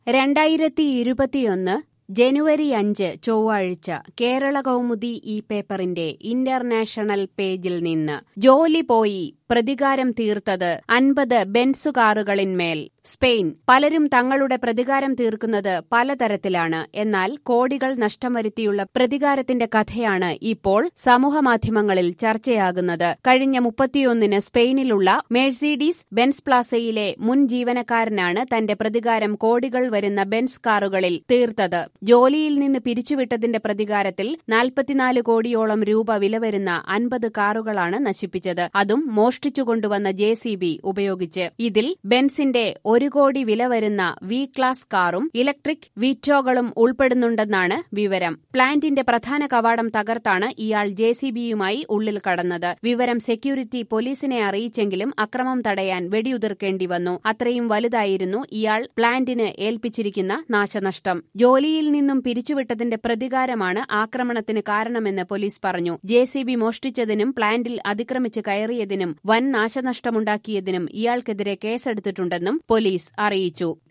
രണ്ടായിരത്തി ഇരുപത്തിയൊന്ന് ജനുവരി അഞ്ച് ചൊവ്വാഴ്ച കേരള കൗമുദി ഈ പേപ്പറിന്റെ ഇന്റർനാഷണൽ പേജിൽ നിന്ന് ജോലി പോയി പ്രതികാരം തീർത്തത് അൻപത് ബെൻസു കാറുകളിന്മേൽ സ്പെയിൻ പലരും തങ്ങളുടെ പ്രതികാരം തീർക്കുന്നത് പലതരത്തിലാണ് എന്നാൽ കോടികൾ നഷ്ടം വരുത്തിയുള്ള പ്രതികാരത്തിന്റെ കഥയാണ് ഇപ്പോൾ സമൂഹമാധ്യമങ്ങളിൽ ചർച്ചയാകുന്നത് കഴിഞ്ഞ മുപ്പത്തിയൊന്നിന് സ്പെയിനിലുള്ള മേഴ്സീഡീസ് ബെൻസ് പ്ലാസയിലെ മുൻ ജീവനക്കാരനാണ് തന്റെ പ്രതികാരം കോടികൾ വരുന്ന ബെൻസ് കാറുകളിൽ തീർത്തത് ജോലിയിൽ നിന്ന് പിരിച്ചുവിട്ടതിന്റെ പ്രതികാരത്തിൽ നാൽപ്പത്തിനാല് കോടിയോളം രൂപ വില വരുന്ന അൻപത് കാറുകളാണ് നശിപ്പിച്ചത് അതും മോഷ്ടിച്ചു കൊണ്ടുവന്ന ജെ സി ബി ഉപയോഗിച്ച് ഇതിൽ ബെൻസിന്റെ ഒരു കോടി വില വരുന്ന വി ക്ലാസ് കാറും ഇലക്ട്രിക് വീറ്റോകളും ഉൾപ്പെടുന്നുണ്ടെന്നാണ് വിവരം പ്ലാന്റിന്റെ പ്രധാന കവാടം തകർത്താണ് ഇയാൾ ജെ സി ബിയുമായി ഉള്ളിൽ കടന്നത് വിവരം സെക്യൂരിറ്റി പോലീസിനെ അറിയിച്ചെങ്കിലും അക്രമം തടയാൻ വെടിയുതിർക്കേണ്ടി വന്നു അത്രയും വലുതായിരുന്നു ഇയാൾ പ്ലാന്റിന് ഏൽപ്പിച്ചിരിക്കുന്ന നാശനഷ്ടം ജോലിയിൽ നിന്നും പിരിച്ചുവിട്ടതിന്റെ പ്രതികാരമാണ് ആക്രമണത്തിന് കാരണമെന്ന് പോലീസ് പറഞ്ഞു ജെ സി ബി മോഷ്ടിച്ചതിനും പ്ലാന്റിൽ അതിക്രമിച്ച് കയറിയതിനും വൻ നാശനഷ്ടമുണ്ടാക്കിയതിനും ഇയാൾക്കെതിരെ കേസെടുത്തിട്ടുണ്ടെന്നും പോലീസ് അറിയിച്ചു